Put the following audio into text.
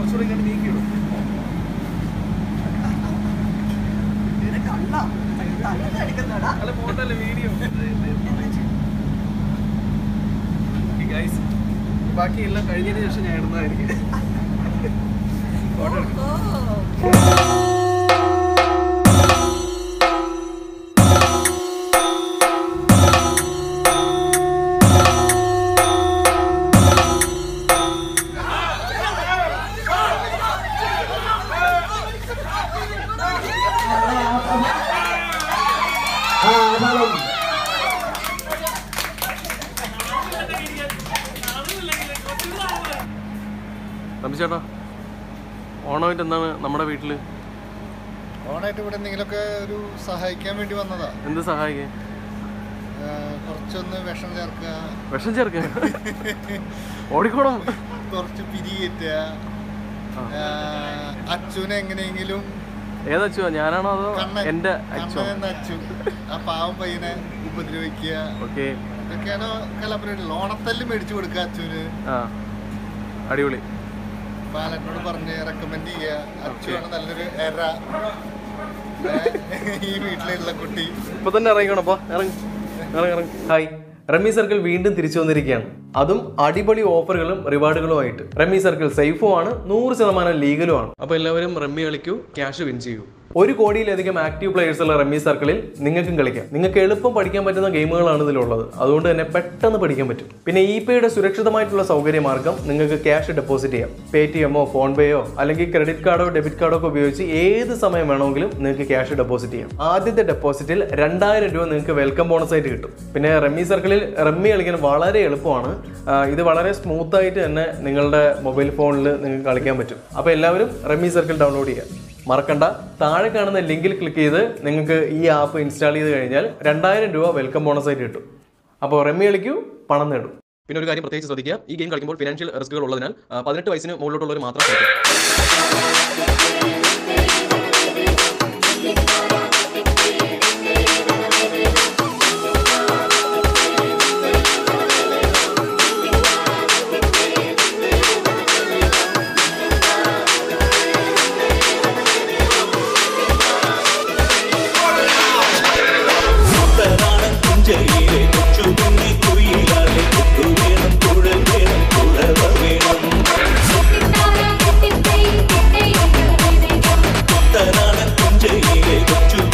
കുറച്ചുകൂടി ഇങ്ങനെ നീക്കിയിടും അല്ല ഫോട്ടോ അല്ല വീഡിയോ ഗൈസ് ബാക്കി എല്ലാം കഴിഞ്ഞതിന് ശേഷം ഞാൻ ഇടുന്നതായിരിക്കും ഫോട്ടോ എടുക്കും ചേട്ടാ ഓണമായിട്ട് എന്താണ് നമ്മുടെ വീട്ടിൽ ഓണായിട്ട് ഇവിടെ എന്തെങ്കിലുമൊക്കെ ഒരു സഹായിക്കാൻ വേണ്ടി വന്നതാ എന്ത് സഹായിക്കാൻ ആ, കുറച്ചൊന്ന് വിഷം ചേർക്കുക വിഷം ചേർക്കാൻ ഓടിക്കോണം കുറച്ച് പിരിയേറ്റുക ആ. അച്ഛനെ എങ്ങനെയെങ്കിലും ഏതച്ചുവാ ഞാനാണോ അതോ കണ്ണൻ എൻ്റെ അച്ഛോ കണ്ണൻ എന്ന അച്ചു ആ പാവം പയ്യനെ ഉപദ്രവിക്കുക ഓക്കെ ഇതൊക്കെയാണ് കലാപരിപാടി ഓണത്തല്ല് മേടിച്ചു കൊടുക്കുക അച്ചുവിന് ആ അടിപൊളി ബാലനോട് പറഞ്ഞ് റെക്കമെൻഡ് ചെയ്യുക അച്ചുവാണ് നല്ലൊരു എര ഏ, ഈ വീട്ടിലുള്ള കുട്ടി ഇപ്പൊ തന്നെ ഇറങ്ങിക്കോണപ്പാ ഇറങ്ങി ഇറങ്ങി ഇറങ്ങി ഹായ് റമ്മി സർക്കിൾ വീണ്ടും തിരിച്ചു വന്നിരിക്കുകയാണ് അതും അടിപൊളി ഓഫറുകളും റിവാർഡുകളുമായിട്ട് റമ്മി സർക്കിൾ സേഫും ആണ് നൂറ് ശതമാനം ലീഗലും ആണ് അപ്പൊ എല്ലാവരും റമ്മി കളിക്കൂ ക്യാഷ് വിൻ ചെയ്യൂ ഒരു കോടിയിലധികം ആക്റ്റീവ് പ്ലേയേഴ്സ് ഉള്ള റമ്മി സർക്കിളിൽ നിങ്ങൾക്കും കളിക്കാം നിങ്ങൾക്ക് എളുപ്പം പഠിക്കാൻ പറ്റുന്ന ഗെയിമുകളാണ് ഇതിലുള്ളത് അതുകൊണ്ട് തന്നെ പെട്ടെന്ന് പഠിക്കാൻ പറ്റും പിന്നെ ഇ പേയുടെ സുരക്ഷിതമായിട്ടുള്ള സൗകര്യ മാർഗം നിങ്ങൾക്ക് ക്യാഷ് ഡെപ്പോസിറ്റ് ചെയ്യാം പേ ടി എമ്മോ ഫോൺ പേയോ അല്ലെങ്കിൽ ക്രെഡിറ്റ് കാർഡോ ഡെബിറ്റ് കാർഡോ ഒക്കെ ഉപയോഗിച്ച് ഏത് സമയം വേണമെങ്കിലും നിങ്ങൾക്ക് ക്യാഷ് ഡെപ്പോസിറ്റ് ചെയ്യാം ആദ്യത്തെ ഡെപ്പോസിറ്റിൽ രണ്ടായിരം രൂപ നിങ്ങൾക്ക് വെൽക്കം ബോണസ് ആയിട്ട് കിട്ടും പിന്നെ റമ്മി സർക്കിളിൽ റമ്മി കളിക്കാൻ വളരെ എളുപ്പമാണ് ആ, ഇത് വളരെ സ്മൂത്ത് ആയിട്ട് തന്നെ നിങ്ങളുടെ മൊബൈൽ ഫോണിൽ നിങ്ങൾക്ക് കളിക്കാൻ പറ്റും അപ്പോൾ എല്ലാവരും റമ്മി സർക്കിൾ ഡൗൺലോഡ് ചെയ്യുക മറക്കണ്ട താഴെ കാണുന്ന ലിങ്കിൽ ക്ലിക്ക് ചെയ്ത് നിങ്ങൾക്ക് ഈ ആപ്പ് ഇൻസ്റ്റാൾ ചെയ്ത് കഴിഞ്ഞാൽ രണ്ടായിരം രൂപ വെൽക്കം ബോണസ് ആയിട്ട് കിട്ടും അപ്പോൾ റമ്മി കളിക്കൂ പണം നേടും പിന്നെ ഒരു കാര്യം പ്രത്യേകിച്ച് ശ്രദ്ധിക്കുക ഈ ഗെയിം കളിക്കുമ്പോൾ ഫിനാൻഷ്യൽ റിസ്കുകൾ ഉള്ളതിനാൽ ആ, പതിനെട്ട് വയസ്സിന് മുകളിലോട്ടുള്ളവർ മാത്രം കളിക്കും മുത്തനാടൻ പുഞ്ചയിലെ കൊച്ചുകുഞ്ഞി കുയിലാലെ കൊത്തു വേണം കുഴൽ വേണം കുഴവ വേണം മുത്തനാടൻ പുഞ്ചയിലെ കൊച്ചു